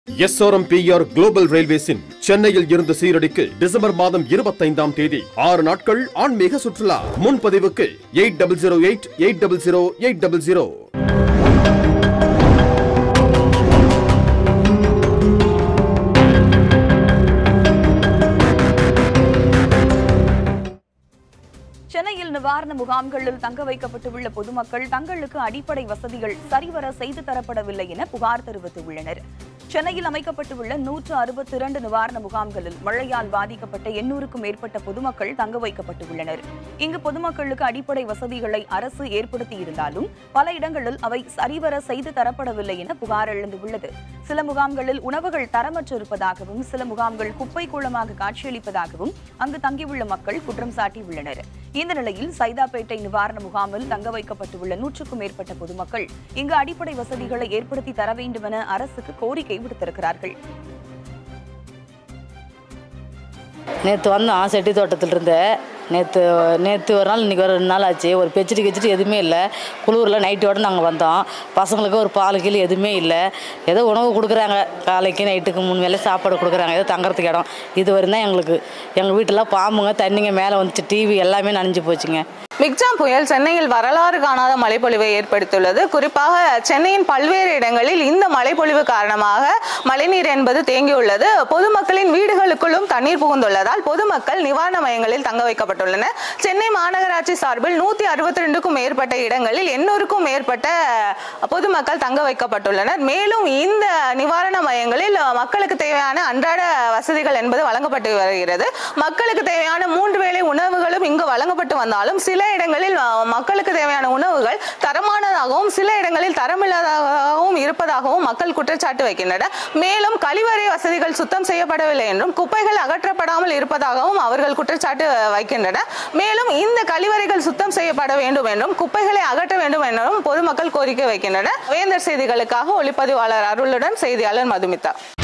SRMPR global ரயில்வேஸின் சென்னையில் இருந்து சீரடிக்கு December மாதம் இருபத்தைந்தாம் தேதி ஆறு நாட்கள் ஆன்மீக சுற்றுலா முன்பதிவுக்கு eight double zero eight eight double zero eight double zero சென்னையில் நிவாரண முகாம்களில் தங்க வைக்கப்பட்டுள்ள பொதுமக்கள் தங்களுக்கு அடிப்படை வசதிகள் சரிவர செய்து தரப்படவில்லை என புகார் தெரிவித்துள்ளனர் சென்னையில் அமைக்கப்பட்டுள்ள நூற்று அறுபத்தி இரண்டு நிவாரண முகாம்களில் மழையால் பாதிக்கப்பட்ட எண்ணூறுக்கும் மேற்பட்ட பொதுமக்கள் தங்க வைக்கப்பட்டுள்ளனர் இங்கு பொதுமக்களுக்கு அடிப்படை வசதிகளை அரசு ஏற்படுத்தியிருந்தாலும் பல இடங்களில் அவை சரிவர செய்து தரப்படவில்லை என புகார் எழுந்துள்ளது சில முகாம்களில் உணவுகள் தரமற்றிருப்பதாகவும் சில முகாம்கள் குப்பை கூளமாக காட்சியளிப்பதாகவும் அங்கு தங்கியுள்ள மக்கள் குற்றம் சாட்டியுள்ளனர் இந்த நிலையில் சைதாப்பேட்டை நிவாரண முகாமில் தங்க வைக்கப்பட்டுள்ள நூற்றுக்கும் மேற்பட்ட பொதுமக்கள் இங்கு அடிப்படை வசதிகளை ஏற்படுத்தி தர வேண்டும் என அரசுக்கு கோரிக்கை விடுத்திருக்கிறார்கள் நேற்று வந்தோம் செட்டி தோட்டத்திலிருந்து நேற்று நேற்று ஒரு நாள் இன்றைக்கி ஒரு ரெண்டு நாள் ஆச்சு ஒரு பெச்சிட்டு கெச்சிட்டு எதுவுமே இல்லை குளூரில் நைட்டோடு நாங்கள் வந்தோம் பசங்களுக்கு ஒரு பால் கீழ் எதுவுமே இல்லை ஏதோ உணவு கொடுக்குறாங்க காலைக்கு நைட்டுக்கு மூணு வேளை சாப்பாடு கொடுக்குறாங்க ஏதோ தங்குறதுக்கு இடம் இது வரையும் தான் எங்களுக்கு எங்கள் வீட்டில் பாம்புங்க தண்ணிங்க மேலே வந்துச்சு டிவி எல்லாமே நனைஞ்சு போச்சுங்க மிக்ஜாம் புயல் சென்னையில் வரலாறு காணாத மழைப்பொழிவை ஏற்படுத்தியுள்ளது குறிப்பாக சென்னையின் பல்வேறு இடங்களில் இந்த மழைப்பொழிவு காரணமாக மழைநீர் என்பது தேங்கியுள்ளது பொதுமக்களின் வீடுகளுக்குள்ளும் தண்ணீர் புகுந்துள்ளதால் பொதுமக்கள் நிவாரண மையங்களில் தங்க வைக்கப்பட்டுள்ளனர் சென்னை மாநகராட்சி சார்பில் நூத்தி அறுபத்தி ரெண்டுக்கும் மேற்பட்ட இடங்களில் எண்ணூறுக்கும் மேற்பட்ட பொதுமக்கள் தங்க வைக்கப்பட்டுள்ளனர் மேலும் இந்த நிவாரண மையங்களில் மக்களுக்கு தேவையான அன்றாட வசதிகள் என்பது வழங்கப்பட்டு வருகிறது மக்களுக்கு தேவையான மூன்று வேளை உணவுகளும் இங்கு வழங்கப்பட்டு வந்தாலும் சில இடங்களில் அஹ், மக்களுக்கு தேவையான உணவுகள் தரமானதாகவும் சில இடங்களில் தரமில்லாததாகவும் இருப்பதாகவும் மக்கள் குற்றச்சாட்டு வைக்கின்றனர் மேலும் கழிவறை வசதிகள் சுத்தம் செய்யப்படவில்லை என்றும் குப்பைகள் அகற்றப்படாமல் இருப்பதாகவும் அவர்கள் குற்றச்சாட்டு வைக்கின்றனர் மேலும் இந்த கழிவறைகள் சுத்தம் செய்யப்பட வேண்டும் என்றும் குப்பைகளை அகற்ற வேண்டும் என்றும் பொதுமக்கள் கோரிக்கை வைக்கின்றனர் வேந்தர் செய்திகளுக்காக ஒளிப்பதிவாளர் அருளுடன் செய்தியாளர் மதுமிதா